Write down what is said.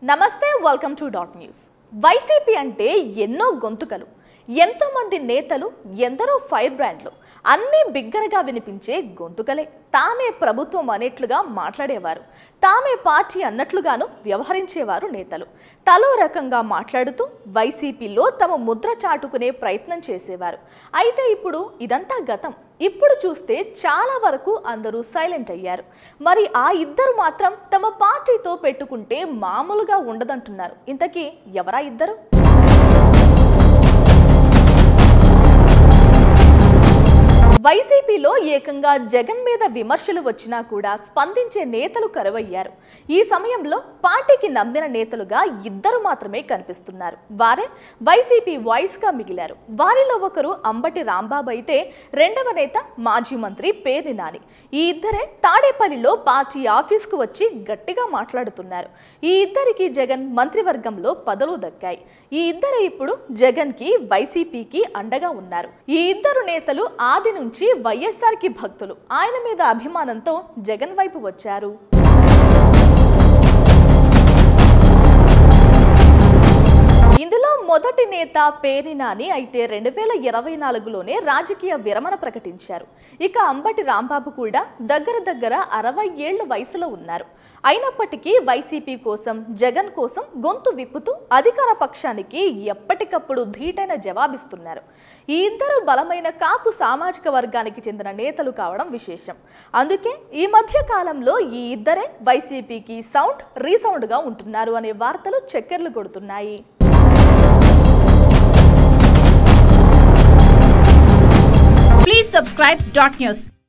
నమస్తే welcome to dot news YCP అంటే ఎన్నో గొంతుకలు ఎంతోమంది నేతలు ఎందరో ఫైర్ బ్రాండ్లు అన్నీ బిగ్గరగా వినిపించే గొంతుకలే తామే ప్రభుత్వం అనేట్లుగా మాట్లాడేవారు తామే పార్టీ అన్నట్లుగాను వ్యవహరించేవారు నేతలు తలో రకంగా మాట్లాడుతూ వైసీపీలో తమ ముద్ర చాటుకునే ప్రయత్నం చేసేవారు అయితే ఇప్పుడు ఇదంతా గతం ఇప్పుడు చూస్తే చాలా వరకు అందరూ సైలెంట్ అయ్యారు మరి ఆ ఇద్దరు మాత్రం తమ పార్టీతో పెట్టుకుంటే మామూలుగా ఉండదంటున్నారు ఇంతకీ ఎవరా ఇద్దరు వైసీపీలో ఏకంగా జగన్ మీద విమర్శలు వచ్చినా కూడా స్పందించే నేతలు కరువయ్యారు ఈ సమయంలో పార్టీకి నమ్మిన నేతలుగా ఇద్దరు మాత్రమే కనిపిస్తున్నారు వారే వైసీపీ వాయిస్ గా మిగిలారు వారిలో ఒకరు అంబటి రాంబాబు అయితే రెండవ నేత మాజీ మంత్రి పేర్ని నాని ఈ ఇద్దరే తాడేపల్లిలో పార్టీ ఆఫీస్కు వచ్చి గట్టిగా మాట్లాడుతున్నారు ఈ ఇద్దరికి జగన్ మంత్రివర్గంలో పదవులు దక్కాయి ఈ ఇద్దరే ఇప్పుడు జగన్ కి వైసీపీకి అండగా ఉన్నారు ఈ ఇద్దరు నేతలు ఆది నుంచి వైఎస్ఆర్ కి భక్తులు ఆయన మీద అభిమానంతో జగన్ వైపు వచ్చారు ఇందులో మొదటి నేత పేరి నాని అయితే రెండు వేల ఇరవై నాలుగులోనే రాజకీయ విరమణ ప్రకటించారు ఇక అంబటి రాంబాబు కూడా దగ్గర దగ్గర అరవై ఏళ్ల వయసులో ఉన్నారు అయినప్పటికీ వైసీపీ కోసం జగన్ కోసం గొంతు విప్పుతూ అధికార పక్షానికి ఎప్పటికప్పుడు ధీటైన జవాబిస్తున్నారు ఈ ఇద్దరు బలమైన కాపు సామాజిక వర్గానికి చెందిన నేతలు కావడం విశేషం అందుకే ఈ మధ్య కాలంలో ఈ ఇద్దరే వైసీపీకి సౌండ్ రీసౌండ్గా ఉంటున్నారు అనే వార్తలు చక్కెర్లు కొడుతున్నాయి Please subscribe Dot News.